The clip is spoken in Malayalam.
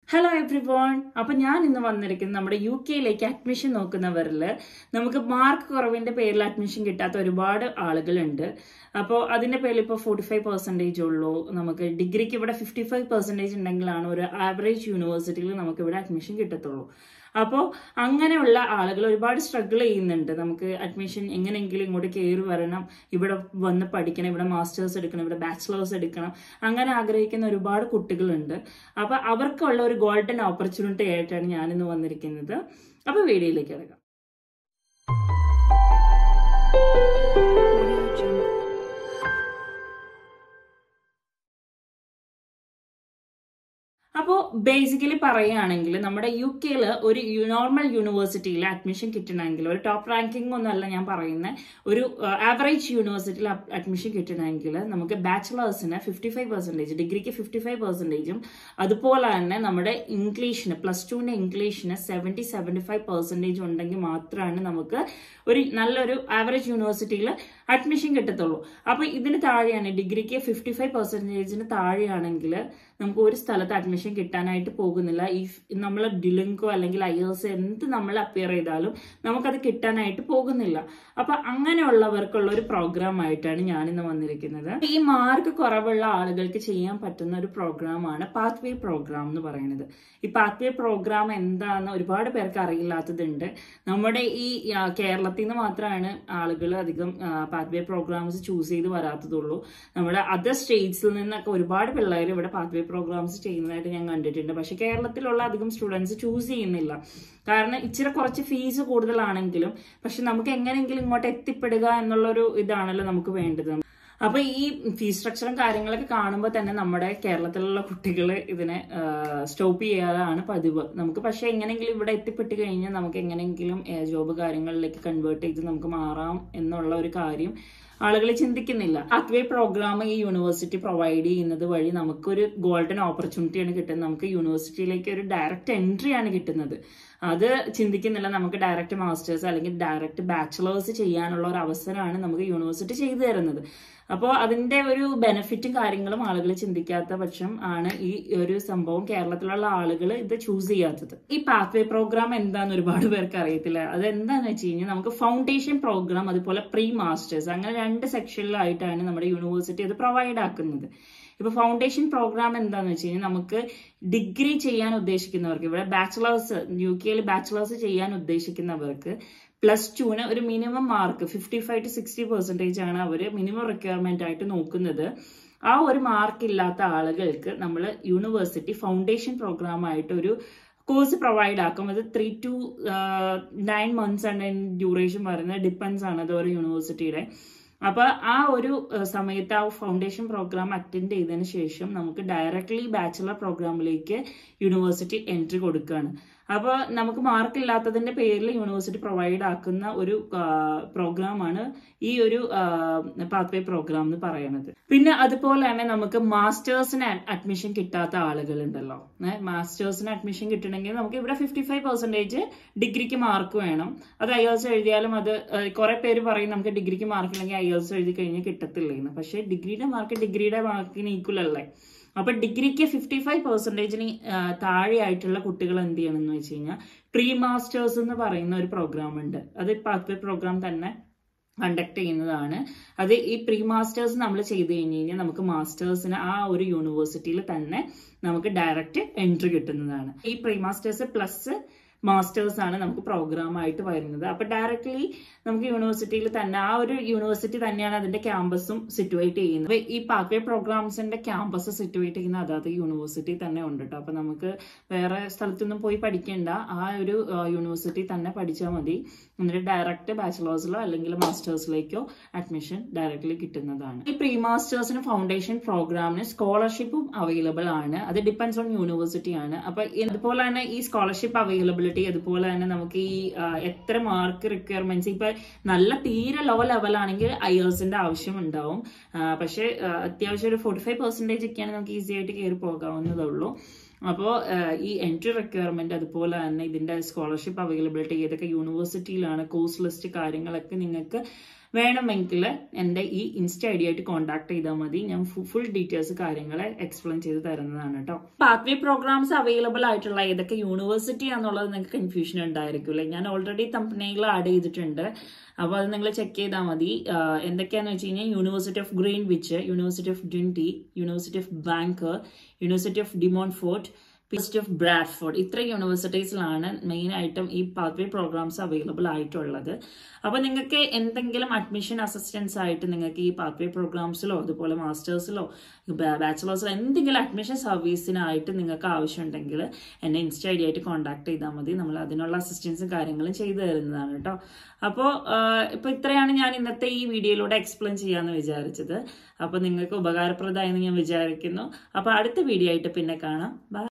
ഹലോ എവ്രി വോൺ അപ്പൊ ഞാൻ ഇന്ന് വന്നിരിക്കുന്നത് നമ്മുടെ യു കെയിലേക്ക് അഡ്മിഷൻ നോക്കുന്നവരിൽ നമുക്ക് മാർക്ക് കുറവിന്റെ പേരിൽ അഡ്മിഷൻ കിട്ടാത്ത ഒരുപാട് ആളുകളുണ്ട് അപ്പോൾ അതിന്റെ പേരിൽ ഇപ്പോൾ ഫോർട്ടി ഫൈവ് പെർസെൻറ്റേജ് ഉള്ളൂ നമുക്ക് ഡിഗ്രിക്ക് ഇവിടെ ഫിഫ്റ്റി ഫൈവ് പെർസെൻറ്റേജ് ഉണ്ടെങ്കിലാണ് ഒരു ആവറേജ് യൂണിവേഴ്സിറ്റിയിൽ നമുക്ക് ഇവിടെ അഡ്മിഷൻ കിട്ടത്തുള്ളൂ അപ്പോൾ അങ്ങനെയുള്ള ആളുകൾ ഒരുപാട് സ്ട്രഗിൾ ചെയ്യുന്നുണ്ട് നമുക്ക് അഡ്മിഷൻ എങ്ങനെയെങ്കിലും ഇങ്ങോട്ട് കയറി വരണം ഇവിടെ വന്ന് പഠിക്കണം ഇവിടെ മാസ്റ്റേഴ്സ് എടുക്കണം ഇവിടെ ബാച്ചിലേഴ്സ് എടുക്കണം അങ്ങനെ ആഗ്രഹിക്കുന്ന ഒരുപാട് കുട്ടികളുണ്ട് അപ്പൊ അവർക്കുള്ള ഒരു ഗോൾഡൻ ഓപ്പർച്യൂണിറ്റി ആയിട്ടാണ് ഞാനിന്ന് വന്നിരിക്കുന്നത് അപ്പൊ വീഡിയോയിലേക്ക് ഇറങ്ങാം അപ്പോൾ ബേസിക്കലി പറയുകയാണെങ്കിൽ നമ്മുടെ യു കെയിൽ ഒരു നോർമൽ യൂണിവേഴ്സിറ്റിയിൽ അഡ്മിഷൻ കിട്ടണമെങ്കിൽ ഒരു ടോപ്പ് റാങ്കിങ് ഒന്നുമല്ല ഞാൻ പറയുന്നത് ഒരു ആവറേജ് യൂണിവേഴ്സിറ്റിയിൽ അഡ്മിഷൻ കിട്ടണമെങ്കിൽ നമുക്ക് ബാച്ചിലേഴ്സിന് ഫിഫ്റ്റി ഫൈവ് പെർസെൻറ്റേജ് ഡിഗ്രിക്ക് ഫിഫ്റ്റി ഫൈവ് പെർസെൻറ്റേജും അതുപോലെ തന്നെ നമ്മുടെ ഇംഗ്ലീഷിന് പ്ലസ് ടുവിൻ്റെ ഇംഗ്ലീഷിന് സെവൻറ്റി സെവൻറ്റി ഫൈവ് പെർസെൻറ്റേജ് ഉണ്ടെങ്കിൽ മാത്രമാണ് നമുക്ക് ഒരു നല്ലൊരു ആവറേജ് യൂണിവേഴ്സിറ്റിയിൽ അഡ്മിഷൻ കിട്ടത്തുള്ളൂ അപ്പോൾ ഇതിന് താഴെയാണ് ഡിഗ്രിക്ക് ഫിഫ്റ്റി ഫൈവ് പെർസെൻറ്റേജിന് താഴെയാണെങ്കിൽ നമുക്ക് ഒരു സ്ഥലത്ത് അഡ്മിഷൻ കിട്ടാനായിട്ട് പോകുന്നില്ല ഈ നമ്മൾ ഡിലിങ്കോ അല്ലെങ്കിൽ ഐ എസ് എന്ത് നമ്മൾ അപ്പിയർ ചെയ്താലും നമുക്കത് കിട്ടാനായിട്ട് പോകുന്നില്ല അപ്പൊ അങ്ങനെയുള്ളവർക്കുള്ള ഒരു പ്രോഗ്രാം ആയിട്ടാണ് ഞാനിന്ന് വന്നിരിക്കുന്നത് ഈ മാർക്ക് കുറവുള്ള ആളുകൾക്ക് ചെയ്യാൻ പറ്റുന്ന ഒരു പ്രോഗ്രാമാണ് പാത്ത് വേ പ്രോഗ്രാം എന്ന് പറയുന്നത് ഈ പാത്ത് വേ പ്രോഗ്രാം എന്താണെന്ന് ഒരുപാട് പേർക്ക് അറിയില്ലാത്തതുണ്ട് നമ്മുടെ ഈ കേരളത്തിൽ നിന്ന് മാത്രമാണ് ആളുകൾ അധികം പാത്ത് വേ പ്രോഗ്രാംസ് ചൂസ് ചെയ്ത് വരാത്തതുള്ളൂ നമ്മുടെ അതർ സ്റ്റേറ്റ്സിൽ നിന്നൊക്കെ ഒരുപാട് പിള്ളേർ ഇവിടെ പാത്ത് വേ പ്രോഗ്രാംസ് ചെയ്യുന്നതായിട്ട് ഞാൻ കണ്ടിട്ടുണ്ട് പക്ഷെ കേരളത്തിലുള്ള അധികം സ്റ്റുഡൻസ് ചൂസ് ചെയ്യുന്നില്ല കാരണം ഇച്ചിരി കുറച്ച് ഫീസ് കൂടുതലാണെങ്കിലും പക്ഷെ നമുക്ക് എങ്ങനെയെങ്കിലും ഇങ്ങോട്ട് എത്തിപ്പെടുക എന്നുള്ളൊരു ഇതാണല്ലോ നമുക്ക് വേണ്ടത് അപ്പൊ ഈ ഫീസ് സ്ട്രക്ചറും കാര്യങ്ങളൊക്കെ കാണുമ്പോൾ തന്നെ നമ്മുടെ കേരളത്തിലുള്ള കുട്ടികൾ ഇതിനെ സ്റ്റോപ്പ് ചെയ്യാറാണ് പതിവ് നമുക്ക് പക്ഷെ എങ്ങനെയെങ്കിലും ഇവിടെ എത്തിപ്പെട്ട് കഴിഞ്ഞാൽ നമുക്ക് എങ്ങനെയെങ്കിലും ജോബ് കാര്യങ്ങളിലേക്ക് കൺവേർട്ട് ചെയ്ത് നമുക്ക് മാറാം എന്നുള്ള ഒരു കാര്യം ആളുകൾ ചിന്തിക്കുന്നില്ല അത്വേ പ്രോഗ്രാം ഈ യൂണിവേഴ്സിറ്റി പ്രൊവൈഡ് ചെയ്യുന്നത് വഴി നമുക്കൊരു ഗോൾഡൻ ഓപ്പർച്യൂണിറ്റിയാണ് കിട്ടുന്നത് നമുക്ക് യൂണിവേഴ്സിറ്റിയിലേക്ക് ഒരു ഡയറക്റ്റ് എൻട്രി ആണ് കിട്ടുന്നത് അത് ചിന്തിക്കുന്നില്ല നമുക്ക് ഡയറക്റ്റ് മാസ്റ്റേഴ്സ് അല്ലെങ്കിൽ ഡയറക്റ്റ് ബാച്ചിലേഴ്സ് ചെയ്യാനുള്ള ഒരു അവസരമാണ് നമുക്ക് യൂണിവേഴ്സിറ്റി ചെയ്തു തരുന്നത് അപ്പോൾ അതിന്റെ ഒരു ബെനിഫിറ്റും കാര്യങ്ങളും ആളുകൾ ചിന്തിക്കാത്ത പക്ഷം ആണ് ഈ ഒരു സംഭവം കേരളത്തിലുള്ള ആളുകൾ ഇത് ചൂസ് ചെയ്യാത്തത് ഈ പാത്വേ പ്രോഗ്രാം എന്താന്ന് ഒരുപാട് പേർക്ക് അറിയത്തില്ല അത് എന്താന്ന് വെച്ച് കഴിഞ്ഞാൽ നമുക്ക് ഫൗണ്ടേഷൻ പ്രോഗ്രാം അതുപോലെ പ്രീ മാസ്റ്റേഴ്സ് അങ്ങനെ രണ്ട് സെക്ഷനിലായിട്ടാണ് നമ്മുടെ യൂണിവേഴ്സിറ്റി അത് പ്രൊവൈഡ് ആക്കുന്നത് ഇപ്പൊ ഫൗണ്ടേഷൻ പ്രോഗ്രാം എന്താന്ന് വെച്ച് കഴിഞ്ഞാൽ നമുക്ക് ഡിഗ്രി ചെയ്യാൻ ഉദ്ദേശിക്കുന്നവർക്ക് ഇവിടെ ബാച്ചിലേഴ്സ് യു കെയിൽ ബാച്ചിലേഴ്സ് ചെയ്യാൻ ഉദ്ദേശിക്കുന്നവർക്ക് പ്ലസ് ടുവിന് ഒരു minimum mark fifty five to sixty percentage ആണ് അവർ മിനിമം റിക്വയർമെന്റ് ആയിട്ട് നോക്കുന്നത് ആ ഒരു മാർക്ക് ഇല്ലാത്ത ആളുകൾക്ക് നമ്മൾ യൂണിവേഴ്സിറ്റി ഫൗണ്ടേഷൻ പ്രോഗ്രാം ആയിട്ട് ഒരു കോഴ്സ് പ്രൊവൈഡ് ആക്കും അത് ത്രീ ടു നയൻ മന്ത്സ് ആണ് ഡ്യൂറേഷൻ വരുന്നത് ഡിപ്പെൻസ് ആണ് അത് ഓരോ യൂണിവേഴ്സിറ്റിയുടെ അപ്പൊ ആ ഒരു സമയത്ത് ആ ഫൗണ്ടേഷൻ പ്രോഗ്രാം അറ്റൻഡ് ചെയ്തതിന് ശേഷം നമുക്ക് ഡയറക്ട്ലി ബാച്ചിലർ പ്രോഗ്രാമിലേക്ക് യൂണിവേഴ്സിറ്റി എൻട്രി കൊടുക്കുകയാണ് അപ്പോൾ നമുക്ക് മാർക്ക് ഇല്ലാത്തതിന്റെ പേരിൽ യൂണിവേഴ്സിറ്റി പ്രൊവൈഡ് ആക്കുന്ന ഒരു പ്രോഗ്രാമാണ് ഈ ഒരു പാത്വേ പ്രോഗ്രാം എന്ന് പറയുന്നത് പിന്നെ അതുപോലെ തന്നെ നമുക്ക് മാസ്റ്റേഴ്സിന് അഡ്മിഷൻ കിട്ടാത്ത ആളുകളുണ്ടല്ലോ മാസ്റ്റേഴ്സിന് അഡ്മിഷൻ കിട്ടണമെങ്കിൽ നമുക്ക് ഇവിടെ ഫിഫ്റ്റി ഫൈവ് പെർസെൻറ്റേജ് ഡിഗ്രിക്ക് മാർക്ക് വേണം അത് ഐ എൽസ് എഴുതിയാലും അത് കുറെ പേര് പറയും നമുക്ക് ഡിഗ്രിക്ക് മാർക്ക് ഇല്ലെങ്കിൽ ഐ എൽസ് എഴുതി കഴിഞ്ഞാൽ കിട്ടത്തില്ലെന്ന് പക്ഷേ ഡിഗ്രിയുടെ മാർക്ക് ഡിഗ്രിയുടെ മാർക്കിന് ഈക്വൽ അല്ലേ അപ്പൊ ഡിഗ്രിക്ക് ഫിഫ്റ്റി ഫൈവ് പെർസെൻറ്റേജിന് താഴെയായിട്ടുള്ള കുട്ടികൾ എന്ത് ചെയ്യണം എന്ന് വെച്ച് കഴിഞ്ഞാൽ പ്രീ മാസ്റ്റേഴ്സ് എന്ന് പറയുന്ന ഒരു പ്രോഗ്രാം ഉണ്ട് അത് പാത്വേ പ്രോഗ്രാം തന്നെ കണ്ടക്ട് ചെയ്യുന്നതാണ് അത് ഈ പ്രീ മാസ്റ്റേഴ്സ് നമ്മൾ ചെയ്ത് കഴിഞ്ഞ് കഴിഞ്ഞാൽ നമുക്ക് മാസ്റ്റേഴ്സിന് ആ ഒരു യൂണിവേഴ്സിറ്റിയിൽ തന്നെ നമുക്ക് ഡയറക്റ്റ് എൻട്രി കിട്ടുന്നതാണ് ഈ പ്രീ മാസ്റ്റേഴ്സ് പ്ലസ് മാസ്റ്റേഴ്സ് ആണ് നമുക്ക് പ്രോഗ്രാം ആയിട്ട് വരുന്നത് അപ്പൊ ഡയറക്ട്ലി നമുക്ക് യൂണിവേഴ്സിറ്റിയിൽ തന്നെ ആ ഒരു യൂണിവേഴ്സിറ്റി തന്നെയാണ് അതിന്റെ ക്യാമ്പസും സിറ്റുവേറ്റ് ചെയ്യുന്നത് ഈ പാത്വേ പ്രോഗ്രാംസിന്റെ ക്യാമ്പസ് സിറ്റുവേറ്റ് ചെയ്യുന്ന അതാത് യൂണിവേഴ്സിറ്റി തന്നെ ഉണ്ട് കേട്ടോ അപ്പൊ നമുക്ക് വേറെ സ്ഥലത്തൊന്നും പോയി പഠിക്കേണ്ട ആ ഒരു യൂണിവേഴ്സിറ്റി തന്നെ പഠിച്ചാൽ മതി എന്നിട്ട് ഡയറക്റ്റ് ബാച്ചിലേഴ്സിലോ അല്ലെങ്കിൽ മാസ്റ്റേഴ്സിലേക്കോ അഡ്മിഷൻ ഡയറക്ട്ലി കിട്ടുന്നതാണ് ഈ പ്രീ മാസ്റ്റേഴ്സിന് ഫൗണ്ടേഷൻ പ്രോഗ്രാമിന് സ്കോളർഷിപ്പും അവൈലബിൾ ആണ് അത് ഡിപ്പെൻസ് ഓൺ യൂണിവേഴ്സിറ്റി ആണ് അപ്പൊ ഇതുപോലെ തന്നെ ഈ സ്കോളർഷിപ്പ് അവൈലബിലിറ്റി അതുപോലെ തന്നെ നമുക്ക് ഈ എത്ര മാർക്ക് റിക്വയർമെന്റ്സ് ഇപ്പൊ നല്ല തീരെ ലോ ലെവൽ ആണെങ്കിൽ ഐ എൽസിന്റെ ആവശ്യം ഉണ്ടാവും പക്ഷെ അത്യാവശ്യം ഒരു ഫോർട്ടി ഫൈവ് പെർസെന്റേജ് ഒക്കെയാണ് നമുക്ക് ഈസി ആയിട്ട് കയറി പോകാവുന്നതേ ഉള്ളൂ അപ്പോൾ ഈ എൻട്രി റിക്വയർമെന്റ് അതുപോലെ തന്നെ ഇതിന്റെ സ്കോളർഷിപ്പ് അവൈലബിലിറ്റി ഏതൊക്കെ യൂണിവേഴ്സിറ്റിയിലാണ് കോഴ്സ് ലിസ്റ്റ് കാര്യങ്ങളൊക്കെ നിങ്ങൾക്ക് വേണമെങ്കിൽ എൻ്റെ ഈ ഇൻസ്റ്റ ഐ ഡി ആയിട്ട് കോൺടാക്ട് ചെയ്താൽ മതി ഞാൻ ഫുൾ ഡീറ്റെയിൽസ് കാര്യങ്ങൾ എക്സ്പ്ലെയിൻ ചെയ്ത് തരുന്നതാണ് കേട്ടോ പാത്വേ പ്രോഗ്രാംസ് അവൈലബിൾ ആയിട്ടുള്ള ഏതൊക്കെ യൂണിവേഴ്സിറ്റി ആണെന്നുള്ളത് നിങ്ങൾക്ക് കൺഫ്യൂഷൻ ഉണ്ടായിരിക്കില്ലേ ഞാൻ ഓൾറെഡി തമ്പനയിൽ ആഡ് ചെയ്തിട്ടുണ്ട് അപ്പോൾ അത് നിങ്ങൾ ചെക്ക് ചെയ്താൽ മതി ആഹ് എന്തൊക്കെയാന്ന് വെച്ച് കഴിഞ്ഞാൽ university of Greenwich university of ഡ്വിൻറ്റി യൂണിവേഴ്സിറ്റി ഓഫ് ബാങ്ക് university of De Montfort university of Bradford ഇത്ര യൂണിവേഴ്സിറ്റീസിലാണ് മെയിൻ ആയിട്ടും ഈ പാത്വേ പ്രോഗ്രാംസ് അവൈലബിൾ ആയിട്ടുള്ളത് അപ്പോൾ നിങ്ങൾക്ക് എന്തെങ്കിലും അഡ്മിഷൻ അസിസ്റ്റൻസ് ആയിട്ട് നിങ്ങൾക്ക് ഈ പാത്വേ പ്രോഗ്രാംസിലോ അതുപോലെ മാസ്റ്റേഴ്സിലോ ബാച്ചിലേഴ്സിലോ എന്തെങ്കിലും അഡ്മിഷൻ സർവീസിനായിട്ട് നിങ്ങൾക്ക് ആവശ്യമുണ്ടെങ്കിൽ എന്നെ ഇൻസ്റ്റ ഐ ഡി ആയിട്ട് കോൺടാക്ട് ചെയ്താൽ മതി നമ്മൾ അതിനുള്ള അസിസ്റ്റൻസും കാര്യങ്ങളും ചെയ്തു തരുന്നതാണ് കേട്ടോ അപ്പോൾ ഇപ്പോൾ ഇത്രയാണ് ഞാൻ ഇന്നത്തെ ഈ വീഡിയോയിലൂടെ എക്സ്പ്ലെയിൻ ചെയ്യാമെന്ന് വിചാരിച്ചത് അപ്പോൾ നിങ്ങൾക്ക് ഉപകാരപ്രദമായെന്ന് ഞാൻ വിചാരിക്കുന്നു അപ്പോൾ അടുത്ത വീഡിയോ ആയിട്ട് പിന്നെ കാണാം ബൈ